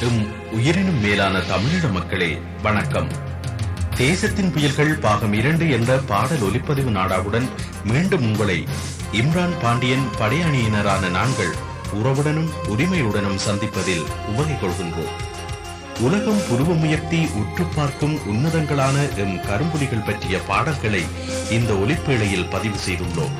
M உயிரினும் மேலான தமிழீழ மக்களே வணக்கம் தேசத்தின் புயல்கள் பாகம் இரண்டு என்ற பாடல் ஒலிப்பதிவு நாடாவுடன் மீண்டும் உங்களை இம்ரான் பாண்டியன் படையணியினரான நாங்கள் உறவுடனும் உரிமையுடனும் சந்திப்பதில் உவகை கொள்கின்றோம் உலகம் புருவமுயர்த்தி உற்று பார்க்கும் உன்னதங்களான எம் கரும்புலிகள் பற்றிய பாடல்களை இந்த ஒலிப்பேழையில் பதிவு செய்துள்ளோம்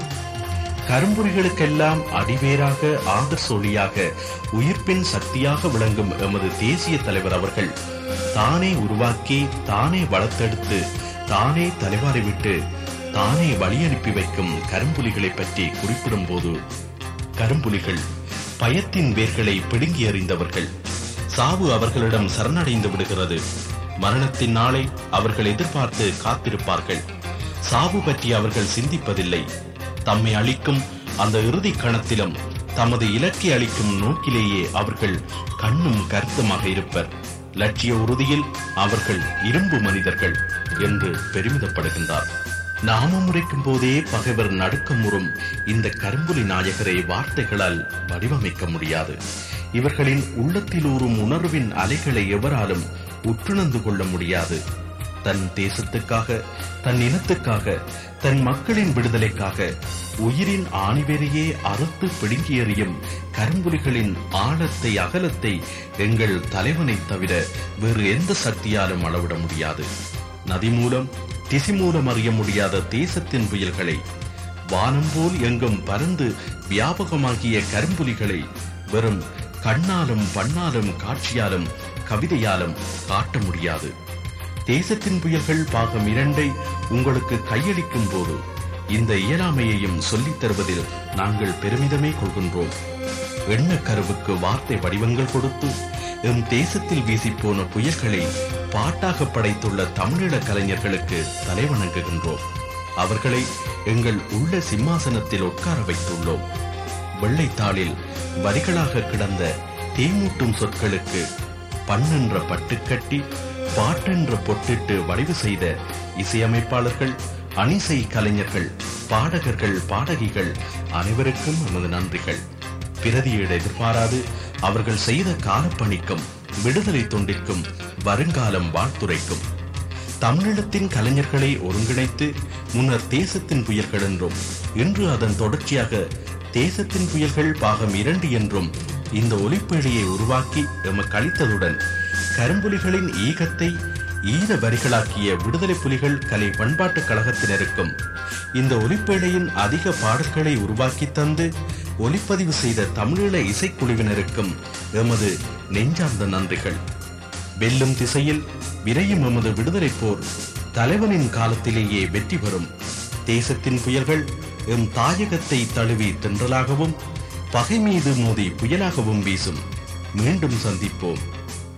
கரும்புலிகளுக்கெல்லாம் அடிவேராக ஆதர் சொலியாக உயிர்ப்பின் சக்தியாக விளங்கும் எமது தேசிய தலைவர் அவர்கள் தானே உருவாக்கி தானே வளர்த்தெடுத்து தானே தலைவாரி விட்டு தானே வழியனுப்பி வைக்கும் கரும்புலிகளை பற்றி குறிப்பிடும் போது கரும்புலிகள் பயத்தின் வேர்களை பிடுங்கி எறிந்தவர்கள் சாவு அவர்களிடம் சரணடைந்து விடுகிறது மரணத்தின் நாளை அவர்கள் எதிர்பார்த்து காத்திருப்பார்கள் சாவு பற்றி அவர்கள் சிந்திப்பதில்லை தம்மை அளிக்கும் அந்த இறுதி கணத்திலும் தமது இலக்கை அளிக்கும் நோக்கிலேயே அவர்கள் கண்ணும் கருத்துமாக இருப்பர் லட்சிய உறுதியில் அவர்கள் இரும்பு மனிதர்கள் என்று பெருமிதப்படுகின்றார் நாமம் உரைக்கும் போதே பகைவர் நடுக்கமுறும் இந்த கரும்புலி நாயகரை வார்த்தைகளால் வடிவமைக்க முடியாது இவர்களின் உள்ளத்தில் ஊறும் உணர்வின் அலைகளை எவராலும் உற்றுணர்ந்து கொள்ள முடியாது தன் தேசத்துக்காக தன் இனத்துக்காக தன் மக்களின் விடுதலைக்காக உயிரின் ஆணிவேரையே அறுத்து பிடுங்கி எறியும் கரும்புலிகளின் ஆழத்தை அகலத்தை எங்கள் தலைவனை தவிர வேறு எந்த சக்தியாலும் அளவிட முடியாது நதி மூலம் திசி மூலம் அறிய முடியாத தேசத்தின் புயல்களை வானம் போல் எங்கும் பறந்து வியாபகமாகிய கரும்புலிகளை வெறும் கண்ணாலும் பண்ணாலும் காட்சியாலும் கவிதையாலும் காட்ட முடியாது தேசத்தின் புயல்கள் பாகம் இரண்டை உங்களுக்கு கையளிக்கும் போது இந்த இயலாமையையும் சொல்லித் தருவதில் நாங்கள் பெருமிதமே கொள்கின்றோம் எண்ண கருவுக்கு வார்த்தை வடிவங்கள் கொடுத்து எம் தேசத்தில் வீசிப்போன புயல்களை பாட்டாக படைத்துள்ள தமிழீழ கலைஞர்களுக்கு தலைவணங்குகின்றோம் அவர்களை எங்கள் உள்ள சிம்மாசனத்தில் உட்கார வைத்துள்ளோம் வெள்ளைத்தாளில் வரிகளாக கிடந்த தேமூட்டும் சொற்களுக்கு பண்ணென்ற பட்டுக்கட்டி பாட்டென்ற பொட்டிட்டு வடிவு செய்த இசையமைப்பாளர்கள் அணிசை கலைஞர்கள் பாடகர்கள் பாடகிகள் அனைவருக்கும் நமது நன்றிகள் பிரதியீடு எதிர்பாராது அவர்கள் செய்த காலப்பணிக்கும் விடுதலை தொண்டிற்கும் வருங்காலம் வாழ்த்துரைக்கும் தமிழீழத்தின் கலைஞர்களை ஒருங்கிணைத்து முன்னர் தேசத்தின் புயல்கள் என்றும் இன்று அதன் தொடர்ச்சியாக தேசத்தின் புயல்கள் பாகம் இரண்டு என்றும் இந்த ஒலிப்பேழையை உருவாக்கி எமக்கு அளித்ததுடன் கரும்புலிகளின் ஈகத்தை ஈர வரிகளாக்கிய விடுதலை புலிகள் கலை பண்பாட்டுக் கழகத்தினருக்கும் இந்த ஒலிப்பேழையின் அதிக பாடல்களை உருவாக்கி தந்து ஒலிப்பதிவு செய்த தமிழீழ இசைக்குழுவினருக்கும் எமது நெஞ்சார்ந்த நன்றிகள் வெல்லும் திசையில் விரையும் எமது விடுதலை போர் தலைவனின் காலத்திலேயே வெற்றி பெறும் தேசத்தின் புயல்கள் எம் தாயகத்தை தழுவி தென்றலாகவும் பகை மீது மோதி புயலாகவும் வீசும் மீண்டும் சந்திப்போம்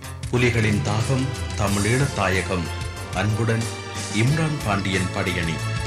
புலிகளின் தாகம் தமிழீழ தாயகம் அன்புடன் இம்ரான் பாண்டியன் படையணி